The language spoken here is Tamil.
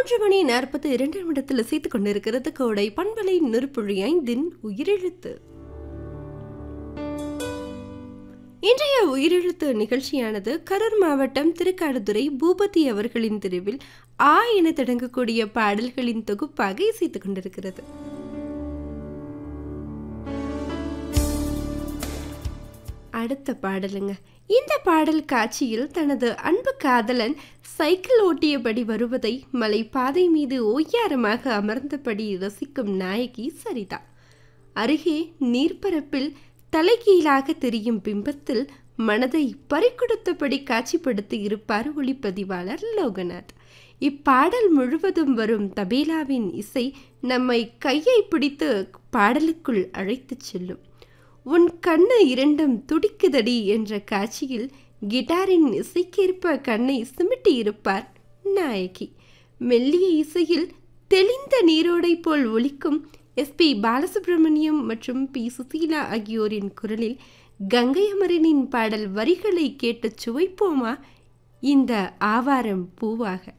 மூன்று மணி நாற்பத்தி இரண்டு நிமிடத்தில் இசைத்துக் கொண்டிருக்கிறது கோடை பண்பலை நெருப்புழி ஐந்தின் உயிரெழுத்து இன்றைய உயிரெழுத்து நிகழ்ச்சியானது கரூர் மாவட்டம் திருக்காடுதுறை பூபதி அவர்களின் தெருவில் ஆ என தொடங்கக்கூடிய பாடல்களின் தொகுப்பாக இசைத்துக் கொண்டிருக்கிறது அடுத்த பாடலுங்க இந்த பாடல் காட்சியில் தனது அன்பு காதலன் சைக்கிள் ஓட்டியபடி வருவதை மலை பாதை மீது ஓய்யாரமாக அமர்ந்தபடி ரசிக்கும் நாயகி சரிதா அருகே நீர்ப்பரப்பில் தலைகீழாக தெரியும் பிம்பத்தில் மனதை பறிக்கொடுத்தபடி காட்சிப்படுத்தி இருப்பார் ஒளிப்பதிவாளர் லோகநாத் இப்பாடல் முழுவதும் வரும் தபேலாவின் இசை நம்மை கையை பிடித்து பாடலுக்குள் அழைத்துச் செல்லும் உன் கண்ணு இரண்டும் துடிக்குதடி என்ற காட்சியில் கிட்டாரின் இசைக்கேற்ப கண்ணை சிமிட்டி இருப்பார் நாயகி மெல்லிய இசையில் தெளிந்த நீரோடை போல் ஒலிக்கும் எஸ்பி பாலசுப்ரமணியம் மற்றும் பி சுசீலா ஆகியோரின் குரலில் கங்கை அமரனின் பாடல் வரிகளை கேட்டு சுவைப்போமா இந்த ஆவாரம் பூவாக